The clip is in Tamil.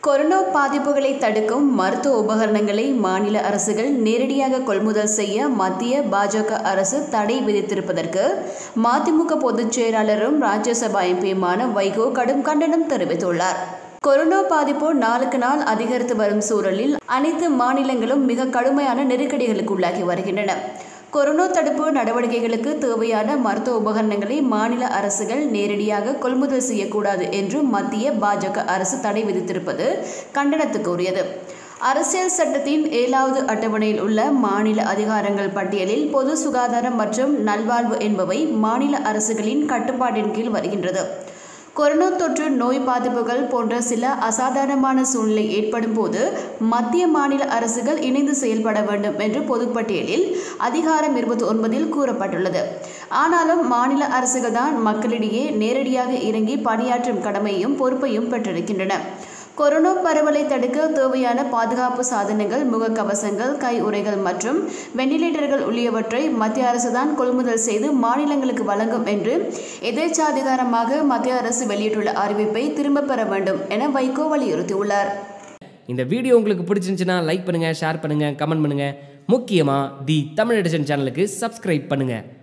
கொரோனா பாதிப்புகளை தடுக்கும் மருத்துவ உபகரணங்களை மாநில அரசுகள் நேரடியாக கொள்முதல் செய்ய மத்திய பாஜக அரசு தடை விதித்திருப்பதற்கு மதிமுக பொதுச் செயலாளரும் ராஜ்யசபா எம்பியுமான வைகோ கடும் கண்டனம் தெரிவித்துள்ளார் கொரோனா பாதிப்பு நாளுக்கு நாள் அதிகரித்து வரும் சூழலில் அனைத்து மாநிலங்களும் மிக கடுமையான நெருக்கடிகளுக்கு உள்ளாகி வருகின்றன கொரோனா தடுப்பு நடவடிக்கைகளுக்கு தேவையான மருத்துவ உபகரணங்களை மாநில அரசுகள் நேரடியாக கொள்முதல் செய்யக்கூடாது என்று மத்திய பாஜக அரசு தடை விதித்திருப்பது கண்டனத்துக்குரியது அரசியல் சட்டத்தின் ஏழாவது அட்டவணையில் உள்ள மாநில அதிகாரங்கள் பட்டியலில் பொது சுகாதாரம் மற்றும் நல்வாழ்வு என்பவை மாநில அரசுகளின் கட்டுப்பாட்டின் கீழ் வருகின்றது கொரோனா தொற்று நோய் பாதிப்புகள் போன்ற சில அசாதாரணமான சூழ்நிலை ஏற்படும் போது மத்திய மாநில அரசுகள் இணைந்து செயல்பட வேண்டும் என்று பொதுப்பட்டியலில் அதிகாரம் இருபத்தி ஒன்பதில் கூறப்பட்டுள்ளது ஆனாலும் மாநில அரசுகள் தான் மக்களிடையே நேரடியாக இறங்கி பணியாற்றும் கடமையும் பொறுப்பையும் பெற்றிருக்கின்றன கொரோனா பரவலை தடுக்க தேவையான பாதுகாப்பு சாதனங்கள் முகக்கவசங்கள் கை உறைகள் மற்றும் வெண்டிலேட்டர்கள் உள்ளியவற்றை மத்திய அரசு தான் கொள்முதல் செய்து மாநிலங்களுக்கு வழங்கும் என்று எதேச்சாதிகாரமாக மத்திய அரசு வெளியிட்டுள்ள அறிவிப்பை திரும்பப் பெற வேண்டும் என வைகோ வலியுறுத்தியுள்ளார் இந்த வீடியோ உங்களுக்கு பிடிச்சிருந்துச்சுன்னா லைக் பண்ணுங்கள் ஷேர் பண்ணுங்கள் கமெண்ட் பண்ணுங்கள் முக்கியமாக தி தமிழ் எடிஷன் சேனலுக்கு சப்ஸ்கிரைப் பண்ணுங்கள்